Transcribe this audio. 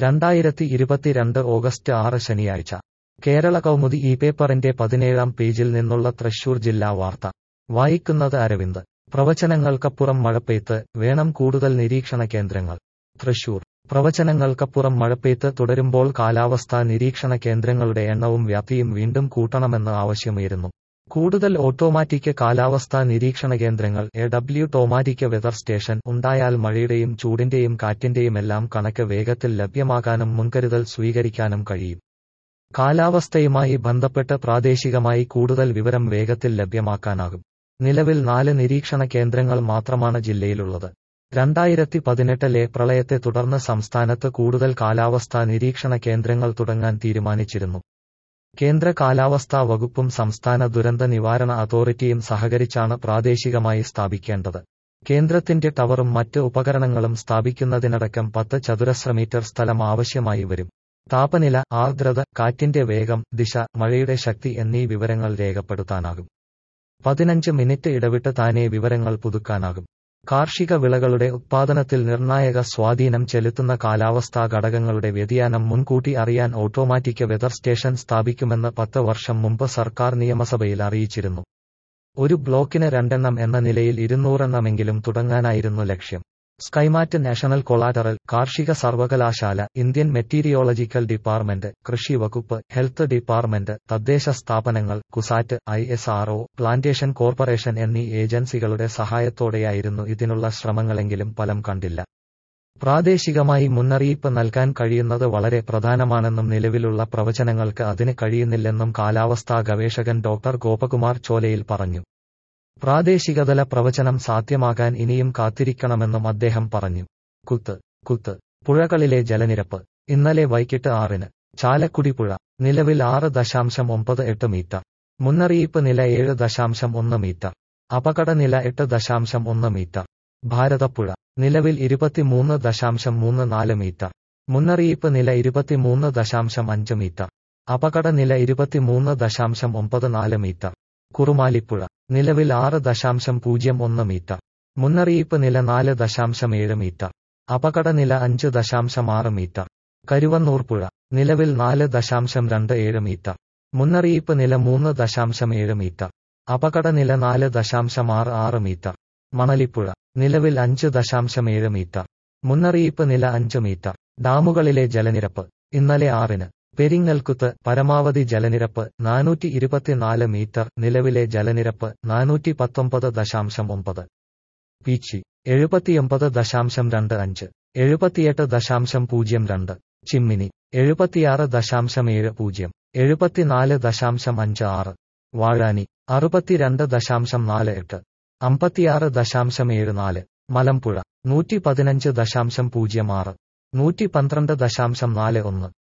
രണ്ടായിരത്തി ഇരുപത്തിരണ്ട് ഓഗസ്റ്റ് ആറ് ശനിയാഴ്ച കേരള കൗമുദി ഈ പേപ്പറിന്റെ പതിനേഴാം പേജിൽ നിന്നുള്ള തൃശൂർ ജില്ലാ വാർത്ത വായിക്കുന്നത് അരവിന്ദ് പ്രവചനങ്ങൾക്കപ്പുറം മഴപ്പെയ്ത്ത് വേണം കൂടുതൽ നിരീക്ഷണ കേന്ദ്രങ്ങൾ തൃശൂർ പ്രവചനങ്ങൾക്കപ്പുറം മഴപ്പെയ്ത്ത് തുടരുമ്പോൾ കാലാവസ്ഥാ നിരീക്ഷണ കേന്ദ്രങ്ങളുടെ എണ്ണവും വ്യാപ്തിയും വീണ്ടും കൂട്ടണമെന്ന് ആവശ്യമുയരുന്നു കൂടുതൽ ഓട്ടോമാറ്റിക് കാലാവസ്ഥാ നിരീക്ഷണ കേന്ദ്രങ്ങൾ A W automatic weather station ഉണ്ടായാൽ മഴയുടെയും ചൂടിന്റെയും കാറ്റിന്റെയുമെല്ലാം കണക്ക് വേഗത്തിൽ ലഭ്യമാകാനും മുൻകരുതൽ സ്വീകരിക്കാനും കഴിയും കാലാവസ്ഥയുമായി ബന്ധപ്പെട്ട് പ്രാദേശികമായി കൂടുതൽ വിവരം വേഗത്തിൽ ലഭ്യമാക്കാനാകും നിലവിൽ നാല് നിരീക്ഷണ കേന്ദ്രങ്ങൾ മാത്രമാണ് ജില്ലയിലുള്ളത് രണ്ടായിരത്തി പതിനെട്ടിലെ പ്രളയത്തെ തുടർന്ന് സംസ്ഥാനത്ത് കൂടുതൽ കാലാവസ്ഥാ നിരീക്ഷണ കേന്ദ്രങ്ങൾ തുടങ്ങാൻ തീരുമാനിച്ചിരുന്നു കേന്ദ്ര കാലാവസ്ഥാ വകുപ്പും സംസ്ഥാന ദുരന്ത നിവാരണ അതോറിറ്റിയും സഹകരിച്ചാണ് പ്രാദേശികമായി സ്ഥാപിക്കേണ്ടത് കേന്ദ്രത്തിന്റെ ടവറും മറ്റ് ഉപകരണങ്ങളും സ്ഥാപിക്കുന്നതിനടക്കം പത്ത് ചതുരശ്ര മീറ്റർ സ്ഥലം ആവശ്യമായി വരും താപനില ആർദ്രത കാറ്റിന്റെ വേഗം ദിശ മഴയുടെ ശക്തി എന്നീ വിവരങ്ങൾ രേഖപ്പെടുത്താനാകും പതിനഞ്ച് മിനിറ്റ് ഇടവിട്ട് താനേ വിവരങ്ങൾ പുതുക്കാനാകും കാർഷിക വിളകളുടെ ഉത്പാദനത്തിൽ നിർണായക സ്വാധീനം ചെലുത്തുന്ന കാലാവസ്ഥാ ഘടകങ്ങളുടെ വ്യതിയാനം മുൻകൂട്ടി അറിയാൻ ഓട്ടോമാറ്റിക് വെതർ സ്റ്റേഷൻ സ്ഥാപിക്കുമെന്ന് പത്ത് വർഷം മുമ്പ് സർക്കാർ നിയമസഭയിൽ അറിയിച്ചിരുന്നു ഒരു ബ്ലോക്കിന് രണ്ടെണ്ണം എന്ന നിലയിൽ ഇരുന്നൂറെണ്ണമെങ്കിലും തുടങ്ങാനായിരുന്നു ലക്ഷ്യം സ്കൈമാറ്റ് നാഷണൽ കൊളാറ്ററൽ കാർഷിക സർവകലാശാല ഇന്ത്യൻ മെറ്റീരിയോളജിക്കൽ ഡിപ്പാർട്ട്മെന്റ് കൃഷി വകുപ്പ് ഹെൽത്ത് ഡിപ്പാർട്ട്മെന്റ് തദ്ദേശ സ്ഥാപനങ്ങൾ CUSAT I S RO plantation corporation എന്നീ ഏജൻസികളുടെ സഹായത്തോടെയായിരുന്നു ഇതിനുള്ള ശ്രമങ്ങളെങ്കിലും ഫലം കണ്ടില്ല പ്രാദേശികമായി മുന്നറിയിപ്പ് നൽകാൻ കഴിയുന്നത് വളരെ പ്രധാനമാണെന്നും നിലവിലുള്ള പ്രവചനങ്ങൾക്ക് അതിന് കഴിയുന്നില്ലെന്നും കാലാവസ്ഥാ ഗവേഷകൻ ഡോക്ടർ ഗോപകുമാർ ചോലയിൽ പറഞ്ഞു പ്രാദേശികതല പ്രവചനം സാധ്യമാകാൻ ഇനിയും കാത്തിരിക്കണമെന്നും അദ്ദേഹം പറഞ്ഞു കുത്ത് കുത്ത് പുഴകളിലെ ജലനിരപ്പ് ഇന്നലെ വൈകിട്ട് ആറിന് ചാലക്കുടി പുഴ നിലവിൽ ആറ് ദശാംശം ഒമ്പത് എട്ട് മീറ്റർ മുന്നറിയിപ്പ് നില ഏഴ് ദശാംശം ഒന്ന് മീറ്റർ അപകടനില എട്ട് ദശാംശം ഒന്ന് മീറ്റർ ഭാരതപ്പുഴ നിലവിൽ ഇരുപത്തിമൂന്ന് ദശാംശം മൂന്ന് നാല് മീറ്റർ മുന്നറിയിപ്പ് നില ഇരുപത്തിമൂന്ന് ദശാംശം അഞ്ച് മീറ്റർ അപകടനില ഇരുപത്തിമൂന്ന് ദശാംശം ഒമ്പത് നാല് മീറ്റർ കുറുമാലിപ്പുഴ നിലവിൽ ആറ് ദശാംശം പൂജ്യം ഒന്ന് മീറ്റർ മുന്നറിയിപ്പ് നില നാല് ദശാംശം ഏഴ് മീറ്റർ അപകടനില അഞ്ച് ദശാംശം ആറ് മീറ്റർ കരുവന്നൂർ പുഴ നിലവിൽ നാല് ദശാംശം രണ്ട് ഏഴ് മീറ്റർ മുന്നറിയിപ്പ് നില മൂന്ന് ദശാംശം ഏഴ് മീറ്റർ അപകടനില നാല് ദശാംശം ആറ് ആറ് മീറ്റർ മണലിപ്പുഴ നിലവിൽ അഞ്ച് ദശാംശം ഏഴ് മീറ്റർ മുന്നറിയിപ്പ് നില അഞ്ച് മീറ്റർ ഡാമുകളിലെ ജലനിരപ്പ് ഇന്നലെ ആറിന് പെരിങ്ങൽക്കുത്ത് പരമാവധി ജലനിരപ്പ് നാനൂറ്റി ഇരുപത്തിനാല് മീറ്റർ നിലവിലെ ജലനിരപ്പ് നാനൂറ്റി പത്തൊമ്പത് ദശാംശം ഒമ്പത് പീച്ചി എഴുപത്തിയൊമ്പത് ദശാംശം രണ്ട് അഞ്ച് എഴുപത്തിയെട്ട് ദശാംശം പൂജ്യം രണ്ട് ചിമ്മിനി എഴുപത്തിയാറ് ദശാംശം ഏഴ് പൂജ്യം എഴുപത്തിനാല് ദശാംശം അഞ്ച് ആറ് വാഴാനി അറുപത്തിരണ്ട് ദശാംശം നാല് എട്ട് അമ്പത്തിയാറ് ദശാംശം ഏഴ് നാല് മലമ്പുഴ നൂറ്റി പതിനഞ്ച് ദശാംശം പൂജ്യം ആറ് നൂറ്റി പന്ത്രണ്ട് ദശാംശം നാല് ഒന്ന്